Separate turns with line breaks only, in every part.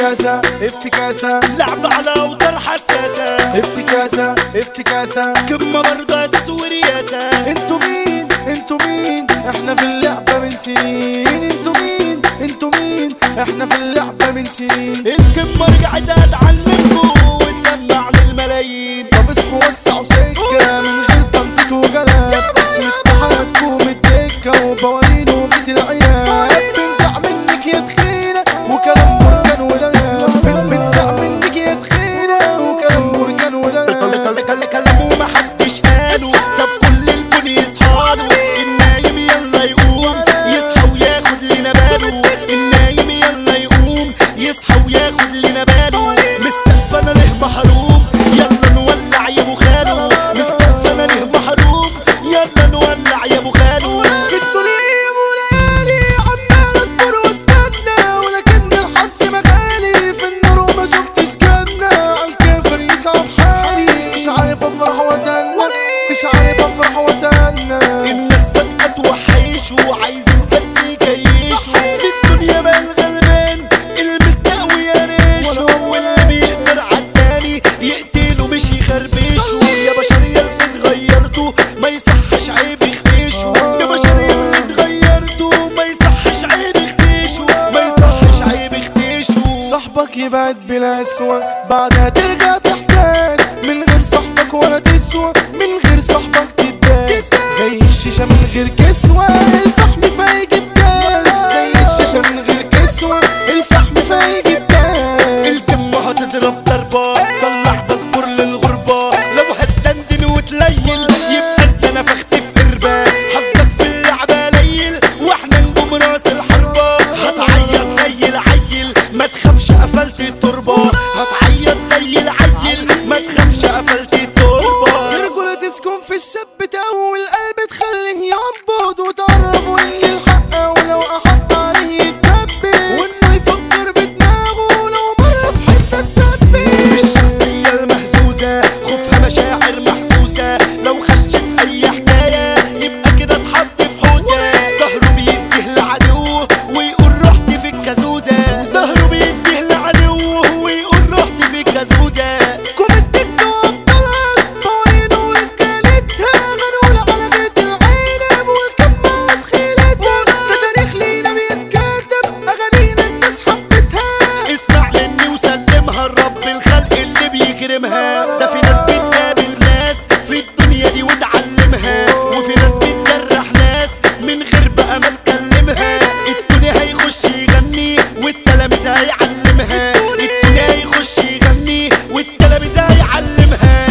افتكاسة افتكاسة
لعب على اوتار حساسة
افتكاسة افتكاسة
قمة برضه اساس ورياسة
انتوا مين انتوا مين احنا في اللعبة من سنين انتوا مين انتوا مين احنا في اللعبة من سنين
القمة رجعت ادعى منكم وتسمع للملايين
طب اسمه وسع سكة من غير تنطيط وجلال اسم اتحادكم الدكة وبوالين وبيت العيال بنزع منك يا تخينة وكلام بركان ولاد بنزع منك يا تخينة وكلام بركان ولاد
كل كلامه ما حدش قاله طب كل الكون يصحاله النايم يلا يقوم يصحى وياخد لنا باله النايم يلا يقوم يصحى وياخد لنا باله مش سقف انا له محروم يلا نولع يا ابو خالو مش سقف انا له محروم يلا نولع يا ابو خالو
ست الايام وليالي عمال اصبر واستنى ولكن الحظ مغالي في النور وما شفتش جنة عالكافر يصعب حالي مش عارف افرح واتنى مش عارف افرح واتنى
الناس فجأة توحشوا وعايزين بس يكيشوا الدنيا بقى الغلبان المستقوي يا ريشو واللي بيقدر عالتاني يقتله مش يخربشه يا بشر يا اللي اتغيرتوا ما يصحش عيب يخدشوا يا بشر يا اللي اتغيرتوا ما يصحش عيب يخدشوا ما يصحش عيب يخدشوا
صاحبك يبعد بلا اسوة بعدها ترجع تحتاج من غير صاحبك ولا تسوى من غير صاحبك تداس زي الشيشة من غير كسوة الفحم فايق الداس زي الشيشة من غير كسوة الفحم فايق الداس
الكم هتضرب ضربة طلع باسبور للغربة لو هتدندن وتليل يبقى انت نفخت في قربة حظك في اللعبة ليل واحنا نجوم راس الحربة هتعيط زي العيل ما تخافش قفلت التربة هتعيط زي العيل ما تخافش قفلت التربة
الرجولة تسكن في الشاب تقوي القلب تخليه ينبض وتعرفوا ان الحق ولو احق عليه يتنبه وانه يفكر بدماغه لو مرة في حتة تثبت
في الشخصية المهزوزة خوفها مشاعر محسوسة لو خش في أي حكاية يبقى كده اتحط في حوزة ظهره بيديه لعدوه ويقول رحت في الكازوزة ظهره بيديه لعدوه ويقول رحت في الكازوزة
كومنتك وابطالك بوين ورجالتها غنول على بيت العنب والكمة تخيلتها ده تاريخ لينا بيتكاتب اغانينا الناس حبتها
اسمع مني وسلمها لرب الخلق اللي بيكرمها ده في ناس بتقابل ناس في الدنيا دي وتعلمها وفي ناس بتجرح ناس من غير بقى ما تكلمها الدنيا هيخش يغني والتلاميذ هيعلمها الدنيا هيخش يغني والتلاميذ هيعلمها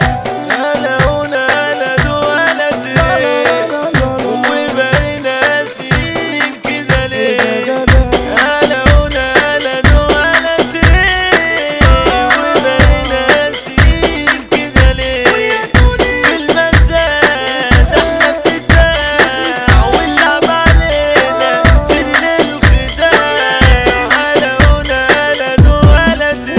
انا هنا انا دولت وبقينا سنين كده ليه انا هنا انا دولت وبقينا سنين كده ليه في المزاد احنا بتتباع واللعب علينا سن الخداع انا هنا انا دولت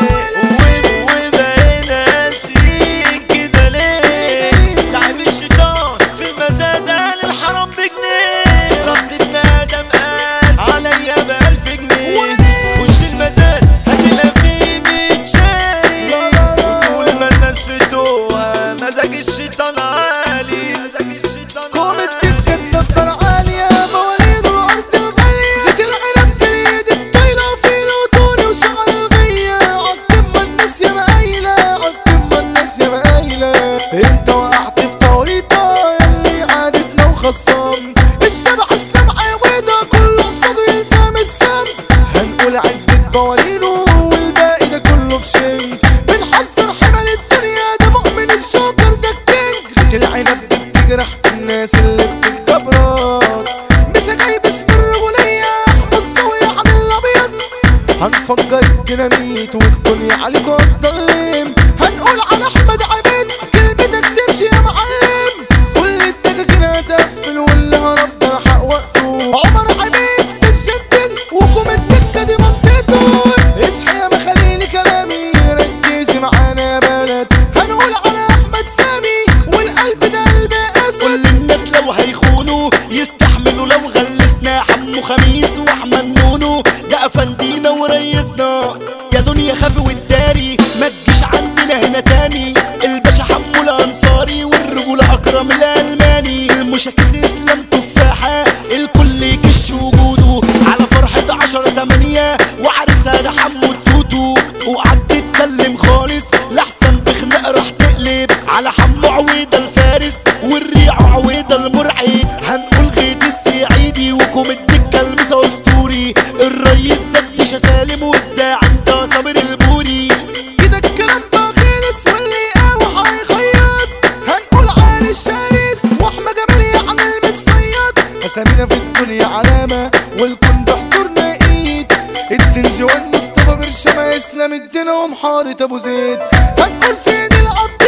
وبقينا سنين كده ليه لعب الشيطان في المزاد قال الحرام بجنيه رد ابن ادم قال عليا بألف جنيه خش المزاد هتلاقي فيه متشاري وطول ما الناس في توها مزاج الشيطان عالي مزاج الشيطان
كومة
عالي
كتكة دفتر عالية مواليد الأرض الغالية زيت العنب تريد الطايلة وفيل وتوني وشعر الغية عالقمة الناس يا مقايلة عالقمة الناس يا مقايلة انت وقعت في طريقة اللي عادتنا وخصام الشبع اسلام عويدة كله قصاده يلزم السم هنقول عزبة بوالينه والباقي ده كله بشنك بنحذر حمل الدنيا ده مؤمن الشاطر ده الكينج ريت العنب بتجرح الناس اللي في الجبرات مش جايب اسم الرجولية احمد الصوية عن الابيض هنفجر الديناميت والدنيا عليكم هتضلم هنقول على احمد عبيد كلمتك تمشي يا معلم كل الدكاكين هتقفل واللي هرب ده حق وقته عمر عبيد بالسجن وكم الدكه دي منطقته اصحى يا مخليني كلامي ركزي معانا يا بلد هنقول على احمد سامي والقلب ده قلب اسد
كل الناس لو هيخونوا يستحملوا لو غلسنا حمو خميس واحمد نونو ده افندينا وريسنا بشكل اسلام تفاحة الكل يكش وجوده على فرحة عشرة تمانية وعرسها ده حمو التوتو وقعد تتكلم خالص لحسن بخناق راح تقلب على حمو عويدة الفارس والريع عويدة المرعي هنقول غيت السعيدي وكم الدكة المسا اسطوري الرئيس ده الدشا سالم والزاعم ده صابر البوري
كده الكلام بقى خلص واللي قاوح هيخيط هنقول عن الشرس واحمى جمال يعني المتصيد اسامينا في الدنيا علامة والكون بحضورنا ايد الدنجوان مصطفى برشامة اسلام الدين ومحارة ابو زيد هنقول سيد القط